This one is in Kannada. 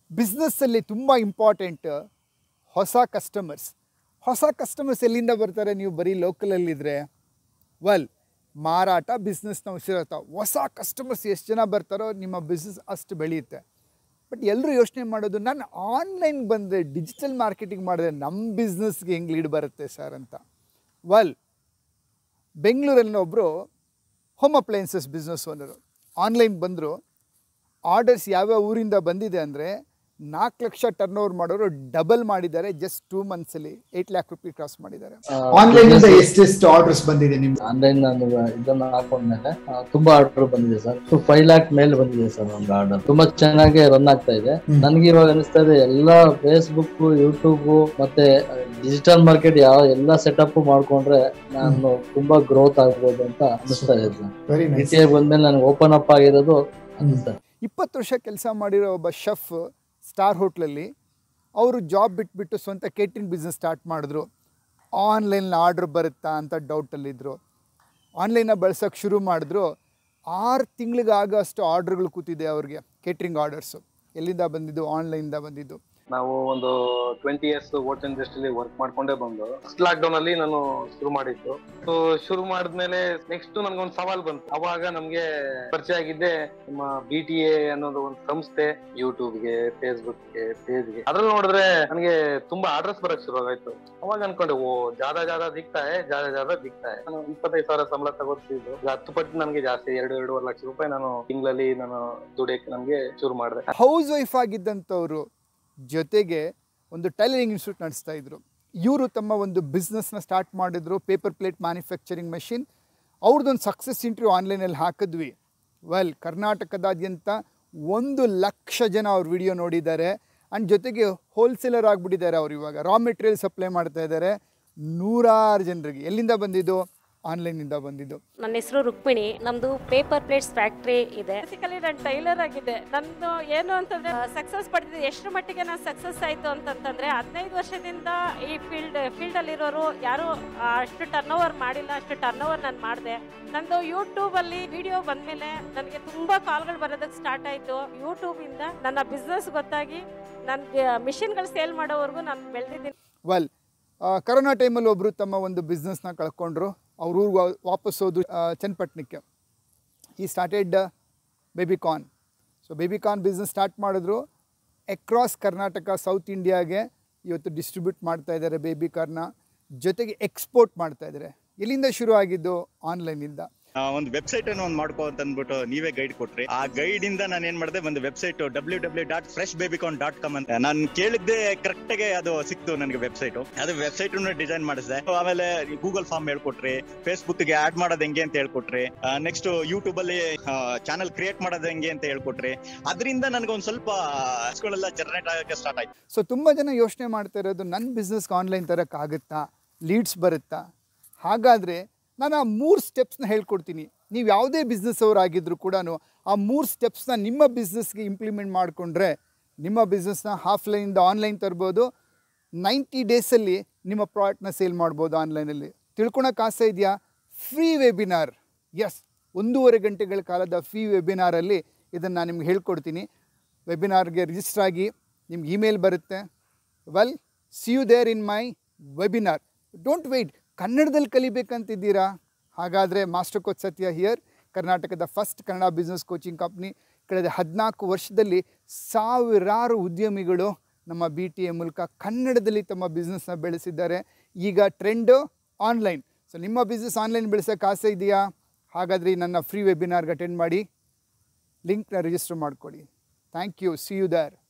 ಬಿಸ್ನೆಸ್ಸಲ್ಲಿ ತುಂಬ ಇಂಪಾರ್ಟೆಂಟ್ ಹೊಸ ಕಸ್ಟಮರ್ಸ್ ಹೊಸ ಕಸ್ಟಮರ್ಸ್ ಎಲ್ಲಿಂದ ಬರ್ತಾರೆ ನೀವು ಬರೀ ಲೋಕಲಲ್ಲಿದ್ದರೆ ವೆಲ್ ಮಾರಾಟ ಬಿಸ್ನೆಸ್ನ ಉಸಿರತ್ತ ಹೊಸ ಕಸ್ಟಮರ್ಸ್ ಎಷ್ಟು ಜನ ಬರ್ತಾರೋ ನಿಮ್ಮ ಬಿಸ್ನೆಸ್ ಅಷ್ಟು ಬೆಳೆಯುತ್ತೆ ಬಟ್ ಎಲ್ಲರೂ ಯೋಚನೆ ಮಾಡೋದು ನಾನು ಆನ್ಲೈನ್ ಬಂದರೆ ಡಿಜಿಟಲ್ ಮಾರ್ಕೆಟಿಂಗ್ ಮಾಡಿದ್ರೆ ನಮ್ಮ ಬಿಸ್ನೆಸ್ಗೆ ಹೆಂಗೆ ಲೀಡ್ ಬರುತ್ತೆ ಸರ್ ಅಂತ ವೆಲ್ ಬೆಂಗಳೂರಲ್ಲಿ ಒಬ್ಬರು home appliances business owner online ಬಂದರು ಆರ್ಡರ್ಸ್ ಯಾವ್ಯಾವ ಊರಿಂದ ಬಂದಿದೆ ಅಂದರೆ ನಾಲ್ಕು ಲಕ್ಷ ಟರ್ನ್ ಓವರ್ ಮಾಡೋರು ಡಬಲ್ ಮಾಡಿದ್ದಾರೆ ಜಸ್ಟ್ ಟೂ ಮಂತ್ಸಲ್ಲಿ ಏಯ್ಟ್ ಲ್ಯಾಕ್ ರುಪಿ ಕ್ರಾಸ್ ಮಾಡಿದ್ದಾರೆ ಆನ್ಲೈನ್ ಇಂದ ಎಷ್ಟೆಷ್ಟು ಆರ್ಡರ್ಸ್ ಬಂದಿದೆ ನಿಮ್ಗೆ ಆನ್ಲೈನ್ ನಾನು ಇದನ್ನ ಹಾಕೊಂಡ್ಮೇಲೆ ಆ, ತುಂಬಾ ಆರ್ಡರ್ ಬಂದಿದೆ ಸರ್ ಫೈವ್ ಲ್ಯಾಕ್ ಮೇಲೆ ಬಂದಿದೆ ಸರ್ ನಮ್ಗೆ ಆರ್ಡರ್ ತುಂಬಾ ಚೆನ್ನಾಗಿ ರನ್ ಆಗ್ತಾ ಇದೆ ಹ್ಮ್. ನನ್ಗೆ ಇವಾಗ ಅನಿಸ್ತಾ ಇದೆ ಎಲ್ಲಾ ಫೇಸ್ಬುಕ್ ಯೂಟ್ಯೂಬ್ ಮತ್ತೆ ಡಿಜಿಟಲ್ ಮಾರ್ಕೆಟ್ ಯಾವ ಎಲ್ಲಾ ಸೆಟಪ್ ಮಾಡ್ಕೊಂಡ್ರೆ ನಾನು ತುಂಬಾ ಗ್ರೋತ್ ಆಗ್ಬೋದು ಅಂತ ಅನಿಸ್ತಾ ಇದೆ ಸರ್ ವೆರಿ ನೈಸ್ ಸಿಟಿಗೆ ಬಂದ್ಮೇಲೆ ನನಗೆ ಓಪನ್ ಅಪ್ ಆಗಿರೋದು ಅನಿಸ್ತಾ ಇದೆ. ಇಪ್ಪತ್ತು ವರ್ಷ ಕೆಲಸ ಮಾಡಿರೋ ಒಬ್ಬ ಶೆಫ್ ಸ್ಟಾರ್ ಹೋಟ್ಲಲ್ಲಿ ಅವರು ಜಾಬ್ ಬಿಟ್ಬಿಟ್ಟು ಸ್ವಂತ ಕೇಟ್ರಿಂಗ್ ಬಿಸ್ನೆಸ್ ಸ್ಟಾರ್ಟ್ ಮಾಡಿದ್ರು ಆನ್ಲೈನ್ ಆರ್ಡ್ರ್ ಬರುತ್ತಾ ಅಂತ ಡೌಟಲ್ಲಿದ್ದರು ಆನ್ಲೈನ ಬಳಸೋಕ್ಕೆ ಶುರು ಮಾಡಿದ್ರು ಆರು ತಿಂಗಳಿಗಾಗೋ ಅಷ್ಟು ಆರ್ಡ್ರ್ಗಳು ಕೂತಿದೆ ಅವ್ರಿಗೆ ಕೇಟ್ರಿಂಗ್ ಆರ್ಡರ್ಸು ಎಲ್ಲಿಂದ ಬಂದಿದ್ದು ಆನ್ಲೈನಿಂದ ಬಂದಿದ್ದು ನಾವು ಒಂದು ಟ್ವೆಂಟಿ ಇಯರ್ಸ್ ಹೋಟೆಲ್ ಇಂಡಸ್ಟ್ರಿಲಿ ವರ್ಕ್ ಮಾಡ್ಕೊಂಡೇ ಬಂದು ಲಾಕ್ ಡೌನ್ ಅಲ್ಲಿ ನಾನು ಶುರು ಮಾಡಿದ್ದು ಸೊ ಶುರು ಮಾಡಿದ್ಮೇಲೆ ನೆಕ್ಸ್ಟ್ ನನ್ಗೊಂದು ಸವಾಲ್ ಬಂತು ಅವಾಗ ನಮ್ಗೆ ಪರಿಚಯ ಆಗಿದ್ದೆ ನಮ್ಮ ಬಿ ಟಿ ಎ ಅನ್ನೋದು ಒಂದು ಸಂಸ್ಥೆ ಯೂಟ್ಯೂಬ್ಗೆ ಫೇಸ್ಬುಕ್ಗೆ ಪೇಜ್ಗೆ ಅದ್ರಲ್ಲಿ ನೋಡಿದ್ರೆ ನನಗೆ ತುಂಬಾ ಆರ್ಡರ್ಸ್ ಬರಕ್ ಶುರು ಆಗಾಯ್ತು ಅವಾಗ ಅನ್ಕೊಂಡೆ ಓ ಜಾದಾ ಜಾದಾ ದಿಕ್ತಾ है ಜಾದಾ ಜಾದಾ ದಿಕ್ತಾ है ನಾನು ಇಪ್ಪತ್ತೈದು ಸಾವಿರ ಸಂಬಳ ತಗೋತಿದ್ದು ಈಗ ಹತ್ತು ಪಟ್ಟು ನನಗೆ ಜಾಸ್ತಿ ಎರಡು ಎರಡೂವರೆ ಲಕ್ಷ ರೂಪಾಯಿ ನಾನು ತಿಂಗಳಲ್ಲಿ ನಾನು ದುಡಿಯಕ್ಕೆ ನನ್ಗೆ ಶುರು ಮಾಡಿದೆ ಹೌಸ್ ವೈಫ್ ಆಗಿದ್ದಂಥವ್ರು ಜೊತೆಗೆ ಒಂದು ಟೈಲರಿಂಗ್ ಇನ್ಸ್ಟಿಟ್ಯೂಟ್ ನಡೆಸ್ತಾ ಇದ್ರು ಇವರು ತಮ್ಮ ಒಂದು ಬಿಸ್ನೆಸ್ನ ಸ್ಟಾರ್ಟ್ ಮಾಡಿದ್ರು ಪೇಪರ್ ಪ್ಲೇಟ್ ಮ್ಯಾನುಫ್ಯಾಕ್ಚರಿಂಗ್ ಮೆಷಿನ್ ಅವ್ರದ್ದೊಂದು ಸಕ್ಸಸ್ ಇಂಟರ್ವ್ಯೂ ಆನ್ಲೈನಲ್ಲಿ ಹಾಕಿದ್ವಿ ವೆಲ್ ಕರ್ನಾಟಕದಾದ್ಯಂತ ಒಂದು ಲಕ್ಷ ಜನ ಅವ್ರ ವಿಡಿಯೋ ನೋಡಿದ್ದಾರೆ ಆ್ಯಂಡ್ ಜೊತೆಗೆ ಹೋಲ್ಸೇಲರ್ ಆಗಿಬಿಟ್ಟಿದ್ದಾರೆ ಅವ್ರು ಇವಾಗ ರಾ ಮೆಟೀರಿಯಲ್ ಸಪ್ಲೈ ಮಾಡ್ತಾ ಇದ್ದಾರೆ ನೂರಾರು ಜನರಿಗೆ ಎಲ್ಲಿಂದ ಬಂದಿದ್ದು ಆನ್ಲೈನಿಂದ ಬಂದಿದ್ದು ನನ್ನ ಹೆಸರು ರುಕ್ಮಿಣಿ ನಮ್ದು ಪೇಪರ್ ಪ್ಲೇಟ್ಸ್ ಫ್ಯಾಕ್ಟ್ರಿ ಇದೆ ಬೇಸಿಕಲಿ ನಾನು ಟೈಲರ್ ಆಗಿದೆ ನಂದು ಏನು ಅಂತಂದ್ರೆ ಸಕ್ಸಸ್ ಪಡೆದಿದ್ದು ಎಷ್ಟು ಮಟ್ಟಿಗೆ ನಾನು ಸಕ್ಸಸ್ ಆಯ್ತು ಅಂತಂತಂದ್ರೆ ಹದಿನೈದು ವರ್ಷದಿಂದ ಈ ಫೀಲ್ಡ್ ಫೀಲ್ಡ್ ಅಲ್ಲಿರೋರು ಯಾರು ಅಷ್ಟು ಟರ್ನ್ ಓವರ್ ಮಾಡಿಲ್ಲ ಅಷ್ಟು ಟರ್ನ್ ಓವರ್ ನಾನು ಮಾಡಿದೆ ನಂದು ಯೂಟ್ಯೂಬ್ ಅಲ್ಲಿ ವಿಡಿಯೋ ಬಂದ್ಮೇಲೆ ನನಗೆ ತುಂಬಾ ಕಾಲ್ಗಳು ಬರೋದಕ್ಕೆ ಸ್ಟಾರ್ಟ್ ಆಯ್ತು ಯೂಟ್ಯೂಬ್ ಇಂದ ನನ್ನ ಬಿಸ್ನೆಸ್ ಗೊತ್ತಾಗಿ ನನ್ಗೆ ಮಿಷಿನ್ಗಳು ಸೇಲ್ ಮಾಡೋವರೆಗೂ ನಾನು ಬೆಳೆದಿದ್ದೀನಿ ವೆಲ್ ಕರೋನಾ ಟೈಮಲ್ಲಿ ಒಬ್ಬರು ತಮ್ಮ ಒಂದು ಬಿಸ್ನೆಸ್ನ ಕಳ್ಕೊಂಡ್ರು ಅವ್ರ ಊರಿಗೆ ವಾಪಸ್ ಹೋದ್ರು ಆ, ಚನ್ನಪಟ್ಟಣಕ್ಕೆ ಈ started baby corn so baby corn business start ಮಾಡಿದ್ರು ಅಕ್ರಾಸ್ ಕರ್ನಾಟಕ ಸೌತ್ ಇಂಡಿಯಾಗೆ ಇವತ್ತು ಡಿಸ್ಟ್ರಿಬ್ಯೂಟ್ ಮಾಡ್ತಾ ಇದ್ದಾರೆ ಬೇಬಿಕಾರ್ನ ಜೊತೆಗೆ ಎಕ್ಸ್ಪೋರ್ಟ್ ಮಾಡ್ತಾ ಇದ್ದಾರೆ ಎಲ್ಲಿಂದ ಶುರು ಆಗಿದ್ದು ಆನ್ಲೈನಿಂದ ಆ, ಒಂದು ವೆಬ್ಸೈಟ್ ಅನ್ನು ಒಂದು ಮಾಡ್ಕೋ ಅಂತ ಅಂದ್ಬಿಟ್ಟು ನೀವೇ ಗೈಡ್ ಕೊಟ್ರಿ ಆ ಗೈಡ್ ಇಂದ ನಾನು ಏನ್ ಮಾಡಿದೆ ಒಂದು website W W dot fresh baby corn dot com ಅಂತ ನಾನು ಕೇಳಿದ್ದೆ ಕರೆಕ್ಟ್ ಆಗಿ ಅದು ಸಿಕ್ತು ನನಗೆ ವೆಬ್ಸೈಟ್ ಅದು ವೆಬ್ಸೈಟ್ ಡಿಸೈನ್ ಮಾಡಿಸಿದೆ ಆಮೇಲೆ ಗೂಗಲ್ ಫಾರ್ಮ್ ಹೇಳ್ಕೊಟ್ರಿ ಫೇಸ್ಬುಕ್ ಗೆ ಆಡ್ ಮಾಡೋದು ಹೆಂಗೆ ಅಂತ ಹೇಳ್ಕೊಟ್ರಿ ನೆಕ್ಸ್ಟ್ ಯೂಟ್ಯೂಬ್ ಅಲ್ಲಿ ಚಾನಲ್ ಕ್ರಿಯೇಟ್ ಮಾಡೋದು ಹೆಂಗೆ ಅಂತ ಹೇಳ್ಕೊಟ್ರಿ ಅದರಿಂದ ನನಗೆ ಒಂದ್ ಸ್ವಲ್ಪ ಗಳೆಲ್ಲ ಜನರೇಟ್ ಆಗಕ್ಕೆ ಸ್ಟಾರ್ಟ್ ಆಯ್ತು ಸೊ ತುಂಬ ಜನ ಯೋಚನೆ ಮಾಡ್ತಾ ಇರೋದು ನನ್ನ ಬಿಸ್ನೆಸ್ಗೆ ಆನ್ಲೈನ್ ತರೋಕ್ಕಾಗುತ್ತಾ ಲೀಡ್ಸ್ ಬರುತ್ತಾ ಹಾಗಾದರೆ ನಾನು ಆ ಮೂರು ಸ್ಟೆಪ್ಸ್ನ ಹೇಳ್ಕೊಡ್ತೀನಿ ನೀವು ಯಾವುದೇ ಬಿಸ್ನೆಸ್ ಅವರಾಗಿದ್ದರೂ ಕೂಡ ಆ ಮೂರು ಸ್ಟೆಪ್ಸ್ನ ನಿಮ್ಮ ಬಿಸ್ನೆಸ್ಗೆ ಇಂಪ್ಲಿಮೆಂಟ್ ಮಾಡಿಕೊಂಡ್ರೆ ನಿಮ್ಮ ಬಿಸ್ನೆಸ್ನ ಆಫ್ಲೈನಿಂದ ಆನ್ಲೈನ್ ತರ್ಬೋದು ನೈಂಟಿ ಡೇಸಲ್ಲಿ ನಿಮ್ಮ ಪ್ರಾಡಕ್ಟ್ನ ಸೇಲ್ ಮಾಡ್ಬೋದು ಆನ್ಲೈನಲ್ಲಿ ತಿಳ್ಕೊಳಕ್ಕೆ ಆಸೆ ಇದೆಯಾ ಫ್ರೀ ವೆಬಿನಾರ್ ಎಸ್ ಒಂದೂವರೆ ಗಂಟೆಗಳ ಕಾಲದ ಫ್ರೀ ವೆಬಿನಾರಲ್ಲಿ ಇದನ್ನು ನಾನು ನಿಮ್ಗೆ ಹೇಳ್ಕೊಡ್ತೀನಿ ವೆಬಿನಾರ್ಗೆ ರಿಜಿಸ್ಟರ್ ಆಗಿ ನಿಮ್ಗೆ ಇಮೇಲ್ ಬರುತ್ತೆ well see you there in my webinar don't wait ಕನ್ನಡದಲ್ಲಿ ಕಲಿಬೇಕಂತಿದ್ದೀರಾ ಹಾಗಾದರೆ ಮಾಸ್ಟರ್ ಕೋಚ್ ಸತ್ಯ ಹಿಯರ್ ಕರ್ನಾಟಕದ first Kannada business coaching company ಕಳೆದ ಹದಿನಾಲ್ಕು ವರ್ಷದಲ್ಲಿ ಸಾವಿರಾರು ಉದ್ಯಮಿಗಳು ನಮ್ಮ ಬಿ ಟಿ ಎ ಮೂಲಕ ಕನ್ನಡದಲ್ಲಿ ತಮ್ಮ ಬಿಸ್ನೆಸ್ನ ಬೆಳೆಸಿದ್ದಾರೆ ಈಗ ಟ್ರೆಂಡು ಆನ್ಲೈನ್ ಸೊ ನಿಮ್ಮ ಬಿಸ್ನೆಸ್ ಆನ್ಲೈನ್ ಬೆಳೆಸೋಕ್ಕೆ ಆಸೆ ಇದೆಯಾ ಹಾಗಾದರೆ ಈ ನನ್ನ ಫ್ರೀ ವೆಬಿನಾರ್ಗೆ ಅಟೆಂಡ್ ಮಾಡಿ ಲಿಂಕ್ನ ರಿಜಿಸ್ಟರ್ ಮಾಡಿಕೊಡಿ thank you see you there